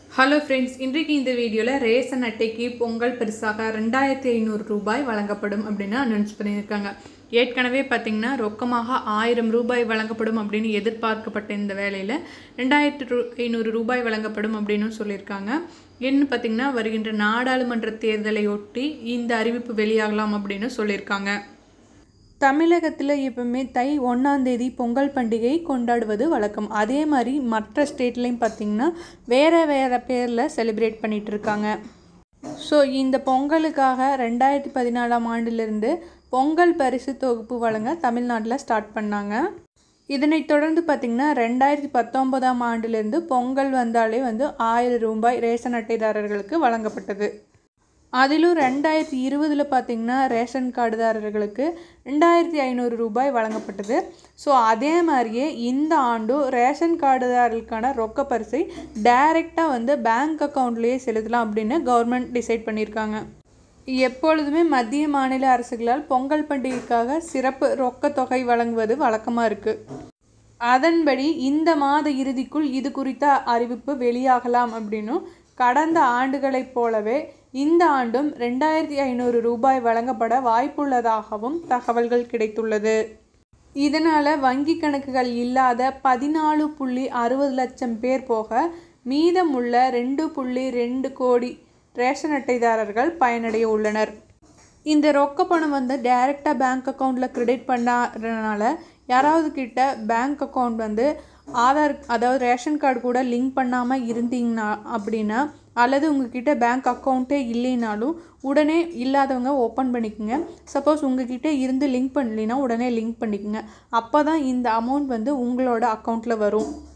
hello friends இன்றைக்கு இந்த வீடியோவில் ரேஷன் அட்டைக்கு பொங்கல் பரிசாக ரெண்டாயிரத்தி ஐநூறு ரூபாய் வழங்கப்படும் அப்படின்னு அனௌன்ஸ் பண்ணியிருக்காங்க ஏற்கனவே பார்த்தீங்கன்னா ரொக்கமாக ஆயிரம் ரூபாய் வழங்கப்படும் அப்படின்னு எதிர்பார்க்கப்பட்ட இந்த வேலையில் ரெண்டாயிரத்து ரூ ஐநூறு ரூபாய் வழங்கப்படும் அப்படின்னு சொல்லியிருக்காங்க என்ன பார்த்தீங்கன்னா வருகின்ற நாடாளுமன்ற தேர்தலை ஒட்டி இந்த அறிவிப்பு வெளியாகலாம் அப்படின்னு சொல்லியிருக்காங்க தமிழகத்தில் எப்பவுமே தை ஒன்றாந்தேதி பொங்கல் பண்டிகை கொண்டாடுவது வழக்கம் அதே மாதிரி மற்ற ஸ்டேட்லேயும் பார்த்திங்கன்னா வேறு வேறு பேரில் செலிப்ரேட் பண்ணிகிட்டு இருக்காங்க ஸோ இந்த பொங்கலுக்காக ரெண்டாயிரத்தி பதினாலாம் ஆண்டிலிருந்து பொங்கல் பரிசு தொகுப்பு வழங்க தமிழ்நாட்டில் ஸ்டார்ட் பண்ணாங்க இதனைத் தொடர்ந்து பார்த்திங்கன்னா ரெண்டாயிரத்தி பத்தொன்பதாம் ஆண்டிலிருந்து பொங்கல் வந்தாலே வந்து ஆயிரம் ரூபாய் ரேஷன் அட்டைதாரர்களுக்கு வழங்கப்பட்டது அதிலும் ரெண்டாயிரத்தி இருபதில் பார்த்திங்கன்னா ரேஷன் கார்டுதாரர்களுக்கு ரெண்டாயிரத்தி ஐநூறு ரூபாய் வழங்கப்பட்டது ஸோ அதே மாதிரியே இந்த ஆண்டும் ரேஷன் கார்டுதாரர்களுக்கான ரொக்க பரிசை டைரெக்டாக வந்து பேங்க் அக்கௌண்ட்லேயே செலுத்தலாம் அப்படின்னு கவர்மெண்ட் டிசைட் பண்ணியிருக்காங்க எப்பொழுதுமே மத்திய மாநில அரசுகளால் பொங்கல் பண்டிகைக்காக சிறப்பு ரொக்க தொகை வழங்குவது வழக்கமாக இருக்குது அதன்படி இந்த மாத இறுதிக்குள் இது குறித்த அறிவிப்பு வெளியாகலாம் அப்படின்னும் கடந்த ஆண்டுகளைப் போலவே இந்த ஆண்டும் ரெண்டாயிரத்தி ஐநூறு ரூபாய் வழங்கப்பட வாய்ப்புள்ளதாகவும் தகவல்கள் கிடைத்துள்ளது இதனால் வங்கி கணக்குகள் இல்லாத பதினாலு புள்ளி அறுபது லட்சம் பேர் போக மீதமுள்ள ரெண்டு புள்ளி ரெண்டு கோடி ரேஷன் அட்டைதாரர்கள் பயனடைய உள்ளனர் இந்த ரொக்க பணம் வந்து டைரெக்டாக பேங்க் அக்கௌண்ட்டில் கிரெடிட் பண்ணாதனால யாராவது கிட்ட பேங்க் அக்கௌண்ட் வந்து ஆதார் அதாவது ரேஷன் கார்டு கூட லிங்க் பண்ணாமல் இருந்தீங்கன்னா அப்படின்னா அல்லது உங்ககிட்ட பேங்க் அக்கௌண்ட்டே இல்லைனாலும் உடனே இல்லாதவங்க ஓப்பன் பண்ணிக்கோங்க சப்போஸ் உங்ககிட்ட இருந்து லிங்க் பண்ணலைன்னா உடனே லிங்க் பண்ணிக்கோங்க அப்போ தான் இந்த அமௌண்ட் வந்து உங்களோட அக்கௌண்ட்டில் வரும்